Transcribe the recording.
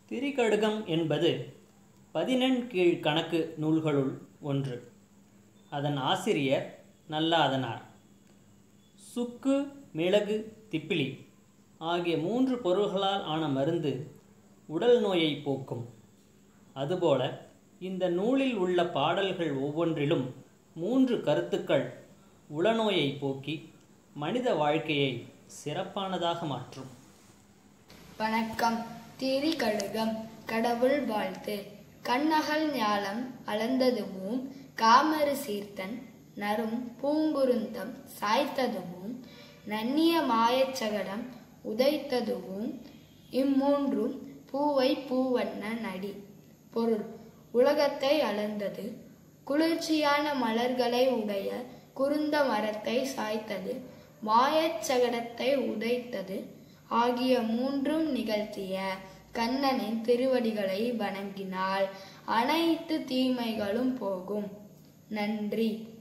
திரிகடுகம் என்பது பதினெண் கீழ் கணக்கு நூல்களுள் ஒன்று அதன் ஆசிரியர் நல்லாதனார் சுக்கு மிளகு திப்பிலி ஆகிய மூன்று பொருள்களால் ஆன மருந்து உடல் நோயை போக்கும் அதுபோல இந்த நூலில் உள்ள பாடல்கள் ஒவ்வொன்றிலும் மூன்று கருத்துக்கள் உளநோயை போக்கி மனித வாழ்க்கையை சிறப்பானதாக மாற்றும் வணக்கம் திரி கடுகம் கடவுள் வாழ்த்து கண்ணகல் ஞாலம் அளந்ததுவும் காமரு சீர்த்தன் நரும் பூங்குருந்தம் சாய்த்ததுவும் நன்னிய மாயச்சகடம் உதைத்ததுவும் இம்மூன்றும் பூவை பூவண்ண நடி பொருள் உலகத்தை அளந்தது குளிர்ச்சியான மலர்களை உடைய குருந்த மரத்தை சாய்த்தது மாயச்சகடத்தை உதைத்தது ஆகிய மூன்றும் நிகழ்த்திய கண்ணனின் திருவடிகளை வணங்கினால் அனைத்து தீமைகளும் போகும் நன்றி